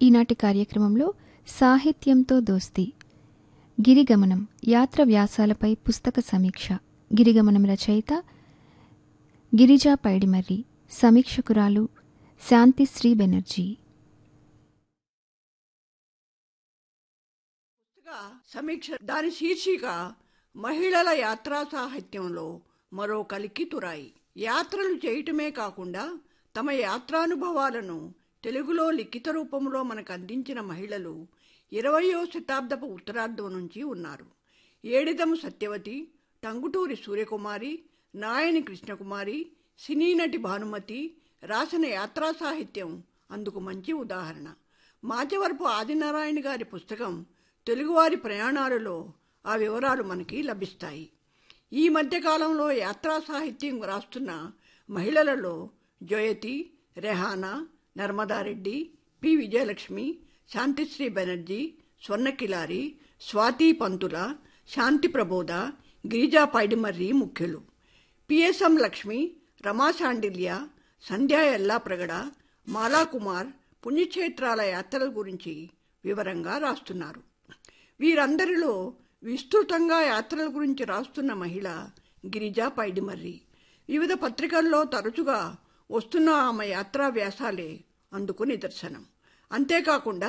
ఈనాటి కార్యక్రమంలో సాహిత్యంతో దోస్తి గిరిగమనం యాత్ర వ్యాసాలపై పుస్తక సమీక్ష గిరిగమనం రచయిత గిరిజా పైడిమర్రి సమీక్షకురాలు శాంతిశ్రీ బెనర్జీ పుస్తక సమీక్ష దాని శీర్షిక మహిళల యాత్రా సాహిత్యంలో మరో కలికితురాయి యాత్రలు చేయటమే కాకుండా తమ యాత్రానుభవాలను తెలుగులో లిఖిత రూపంలో మనకు అందించిన మహిళలు ఇరవయో శతాబ్దపు ఉత్తరార్ధం నుంచి ఉన్నారు ఏడిదం సత్యవతి టంగుటూరి సూర్యకుమారి నాయని కృష్ణకుమారి సినీ నటి భానుమతి రాసిన యాత్రా సాహిత్యం అందుకు మంచి ఉదాహరణ మాచవరపు ఆదినారాయణ గారి పుస్తకం తెలుగువారి ప్రయాణాలలో ఆ వివరాలు మనకి లభిస్తాయి ఈ మధ్యకాలంలో యాత్రా సాహిత్యం రాస్తున్న మహిళలలో జోయతి రెహానా నర్మదారెడ్డి పి విజయలక్ష్మి శాంతిశ్రీ బెనర్జీ స్వర్ణకిలారి స్వాతి పంతుల శాంతి ప్రబోధ గిరిజా పైడిమర్రి ముఖ్యులు పిఎస్ఎం లక్ష్మి రమా శాండిల్య సంధ్యా ఎల్లాప్రగడ మాలాకుమార్ పుణ్యక్షేత్రాల యాత్రల గురించి వివరంగా రాస్తున్నారు వీరందరిలో విస్తృతంగా యాత్రల గురించి రాస్తున్న మహిళ గిరిజా పైడిమర్రి వివిధ పత్రికల్లో తరచుగా వస్తున్న ఆమె యాత్రా వ్యాసాలే అందుకు నిదర్శనం అంతేకాకుండా